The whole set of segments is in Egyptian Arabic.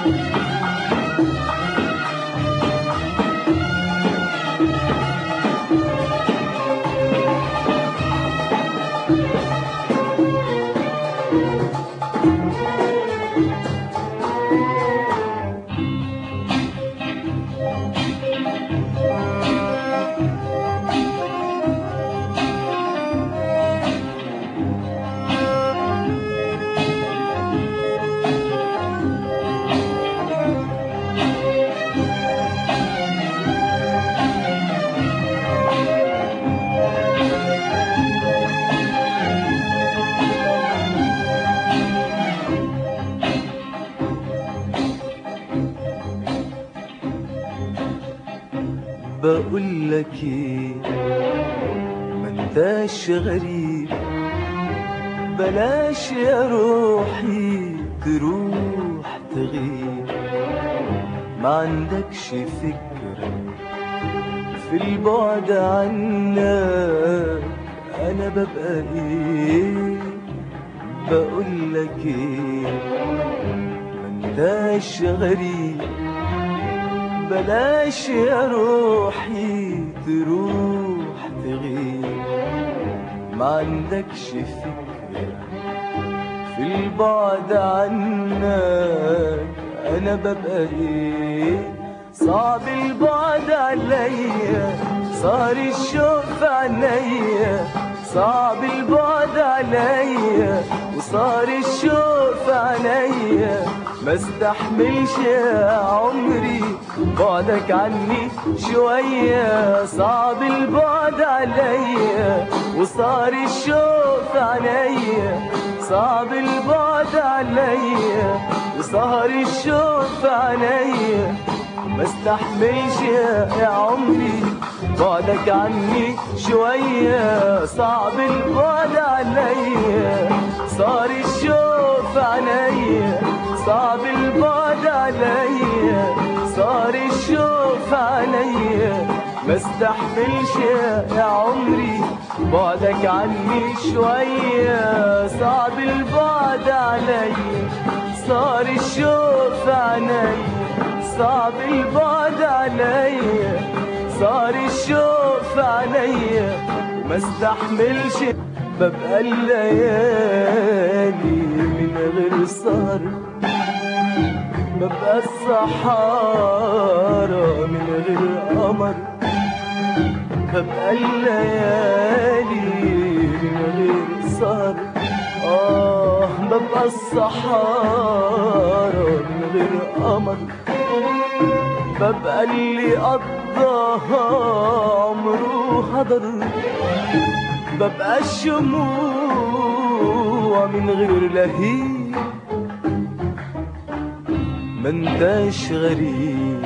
بقول لك ايه ما انتاش غريب بلاش يا روحي تروح تغيب ما عندكش فكرة في البعد عنك انا ببقى ايه بقول لك ايه ما انتاش غريب بلاش يا روحي تروح تغيب ما عندكش فكرة في البعد عنك انا ببقى ايه صعب البعد عليا صار الشوق في عينيا صعب البعد عليا وصار الشوق في عينيا ما استحملش يا عمري بعدك عني شوية صعب البعد عليا وصار الشوق في عينيا صعب البعد عليا وصار الشوق في عينيا ما استحملش يا عمري بعدك عني شوية صعب البعد عليا صار الشوق في عينيا صعب البعد عليا صار الشوق في عينيا ما استحملش يا عمري بعدك عني شوية صعب البعد عليا صار الشوق في عينيا صعب البعد عليا صار الشوق في عينيا ما استحملش ببقى الليالي من غير سهر ببقى الصحارى من غير قمر ببقى الليالي من غير سهر آه ببقى الصحارى من غير قمر ببقى اللي قضاها عمره هدر ببقى الشموع من غير لهيب ما انتاش غريب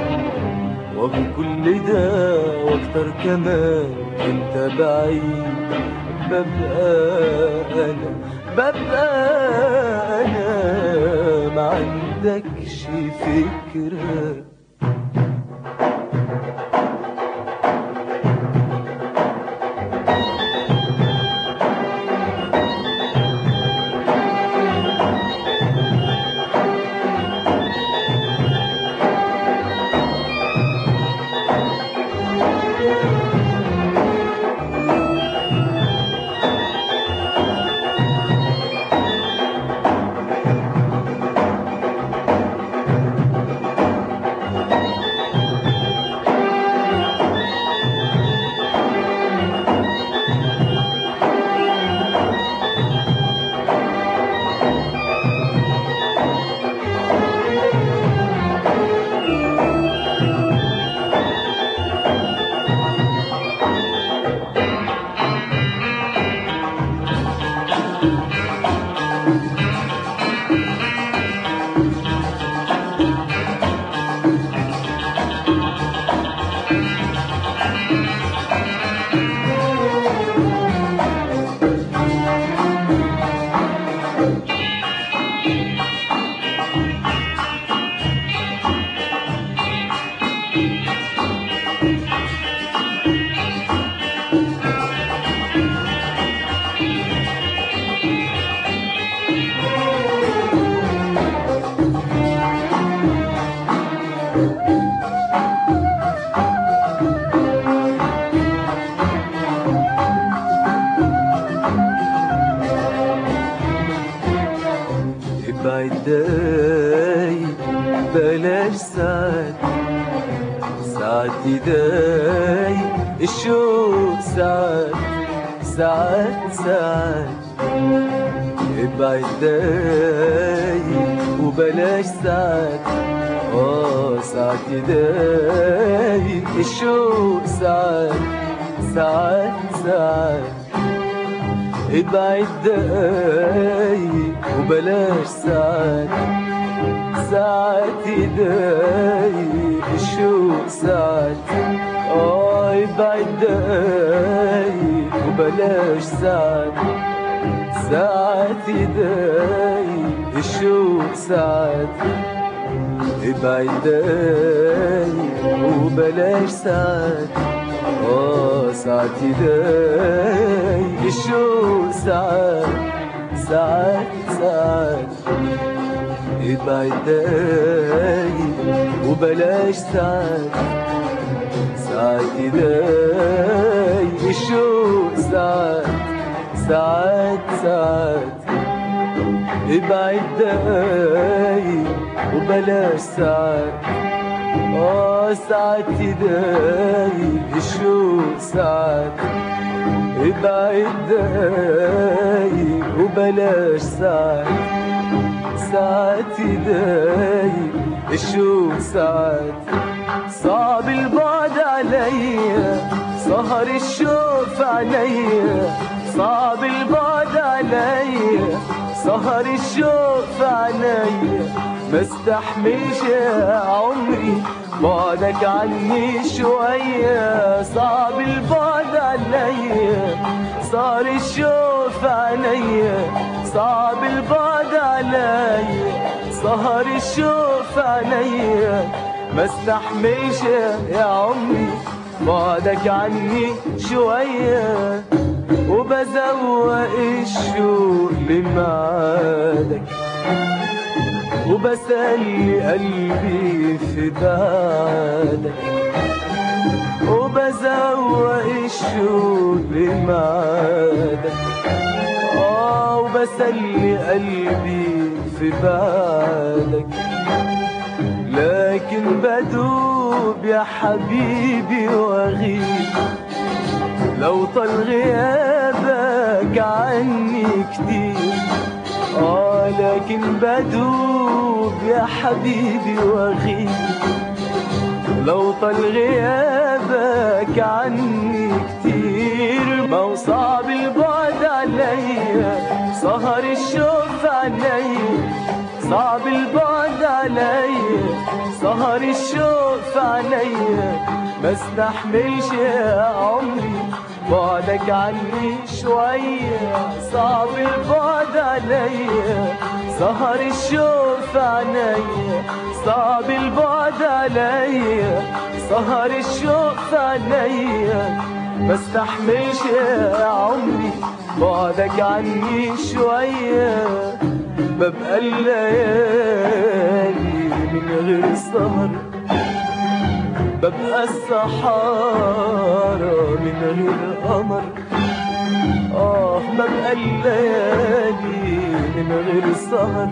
وبكل ده واكتر كمان انت بعيد ببقى انا ببقى انا ما عندكش فكره داي بلاش ساعات ساعات داي الشوق ساعات ساعات ساعات ابعد داي وبلاش ساعات اه ساعات داي الشوق ساعات ساعات ساعات ابعد دقايق وبلاش ساعات ساعات دقايق الشوق ساعات اه ابعد دقايق وبلاش ساعات ساعات دقايق الشوق ساعات ابعد دقايق وبلاش ساعات اه ساعات دقايق الشوق ساعات ساعات ساعات ابعد دقايق وبلاش ساعات ساعات دقايق الشوق ساعات ساعات ساعات ابعد دقايق وبلاش ساعات اه ساعات دقايق الشوق ساعات ابعد دقايق وبلاش ساعات ساعات دقايق الشوق ساعات صعب البعد عليا سهر الشوق في عينيا صعب البعد عليا سهر الشوق في عينيا ما استحملش يا عمري بعدك عني شوية صعب البعد عليا صار الشوق في عينيا صعب البعد عليا سهر الشوق في عينيا ما استحملش يا عمري بعدك عني شوية وبزوق الشوق لمعادك وبسلي قلبي في بعدك وبزوق الشوق لمعادك اه وبسلي قلبي في بعدك لكن بدوب يا حبيبي واغيب لو طال غيابك عني كتير اه لكن بدوب يا حبيبي واغيب لو طال غيابك عني كتير ما هو صعب البعد عليا سهر الشوق في عينيا صعب البعد عليا سهر الشوق في عينيا ما استحملش يا عمري بعدك عني شوية صعب البعد عليا سهر الشوق في عينيا صعب البعد عليا سهر الشوق في عينيا ما استحملش يا عمري بعدك عني شوية ببقى الليالي من غير سهر ببقى الصحارى من غير قمر اه ببقى الليالي من غير سهر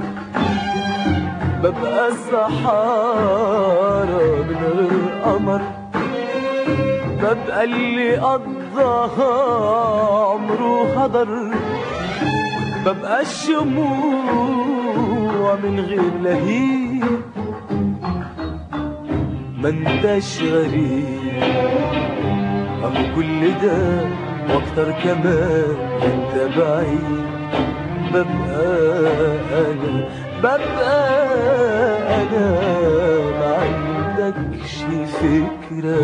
ببقى الصحارى من غير قمر ببقى اللي قضاها عمره هدر ببقى الشموع من غير لهيب ما انتش غريب اهو كل ده واكتر كمان انت بعيد ببقى انا ببقى انا ما عندكش فكره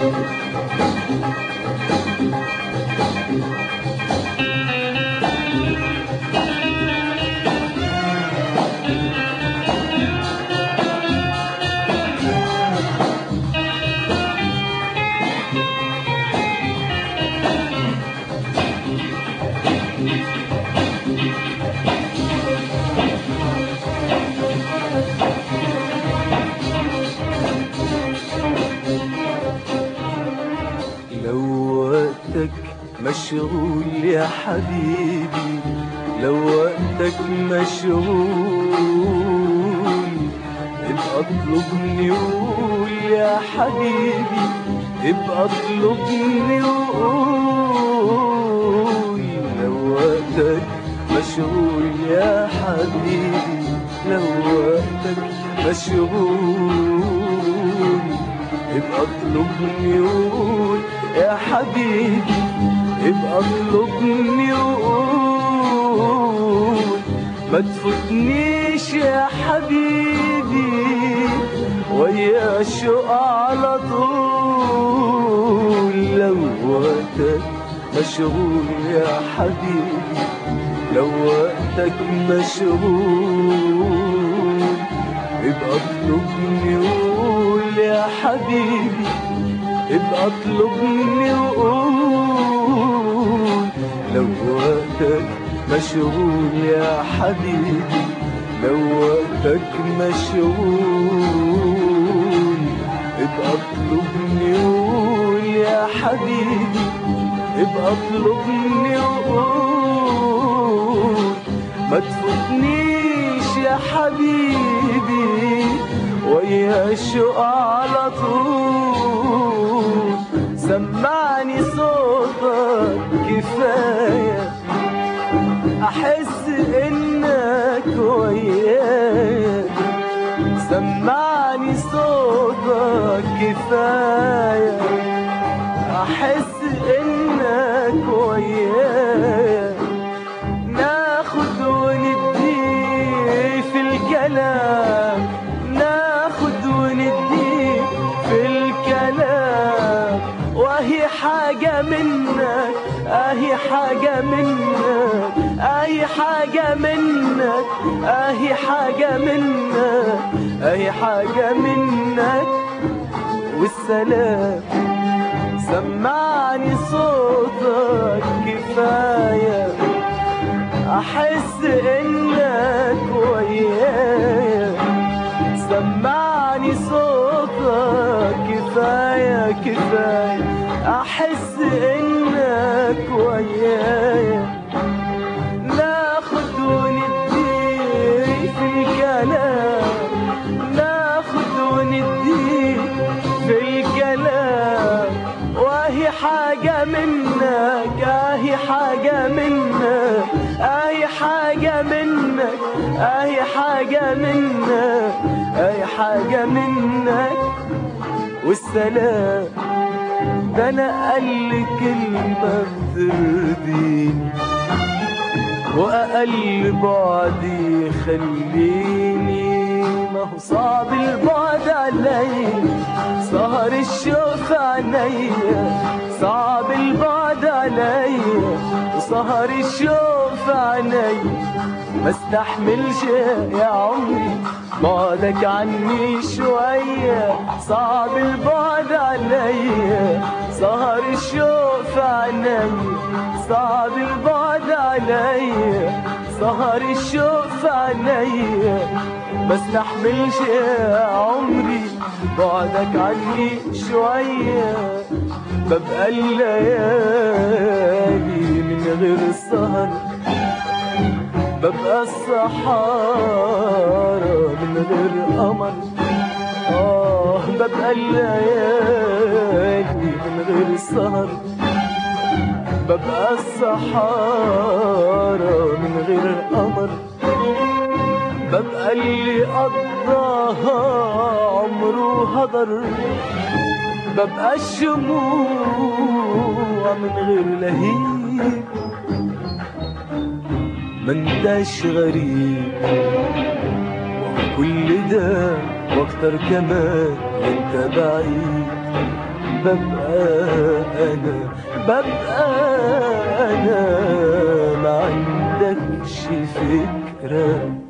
لو وقتك مشغول يا حبيبي لو وقتك مشغول ابقى اطلبني وقول يا حبيبي ابقى اطلبني وقول لو وقتك مشغول يا حبيبي لو وقتك مشغول ابقى اطلبني وقول يا حبيبي ابقى اطلبني وقول ما تفوتنيش يا حبيبي ويا الشوق على طول لو وقتك مشغول يا حبيبي لو وقتك مشغول ابقى اطلبني وقول يا حبيبي ابقى اطلبني وقول لو وقتك مشغول يا حبيبي لو وقتك مشغول ابقى اطلبني وقول يا حبيبي ابقى اطلبني وقول ما تفوتنيش يا حبيبي ويا الشوق على طول سمعني صوتك كفاية أحس إنك ويايا سمعني صوتك كفاية أحس إنك ويايا ناخد وندي في الكلام ناخد وندي في الكلام وهي حاجة منك اهي حاجة منك اهي حاجة منك اهي حاجة منك اهي حاجة منك والسلام سمعني صوتك كفايه احس انك ويايا سمعني صوتك كفايه كفايه احس انك ويايا ناخد وندي في الكلام ناخد وندي في الكلام وهي حاجة منك اهي حاجة منك اهي حاجة منك اهي حاجة منك اهي حاجة منك والسلام ده انا قال كلمة بترضيني واقل بعدي خليني ما هو صعب البعد عليا سهر الشوق في عينيا صعب البعد عليا وسهر الشوق في عينيا ما استحملش يا عمري بعدك عني شوية صعب البعد عليا سهر الشوق في عينيا صعب البعد عليا سهر الشوق في عينيا ما استحملش يا عمري بعدك عني شوية ببقى الليالي من غير السهر ببقى الصحارى من غير قمر آه ببقى الليالي من غير السهر ببقى الصحارى من غير قمر ببقى اللي قضاها عمره هدر ببقى الشموع من غير لهيب ما انتش غريب وكل ده واكتر كمان انت بعيد ببقى انا ببقى انا ما عندكش فكره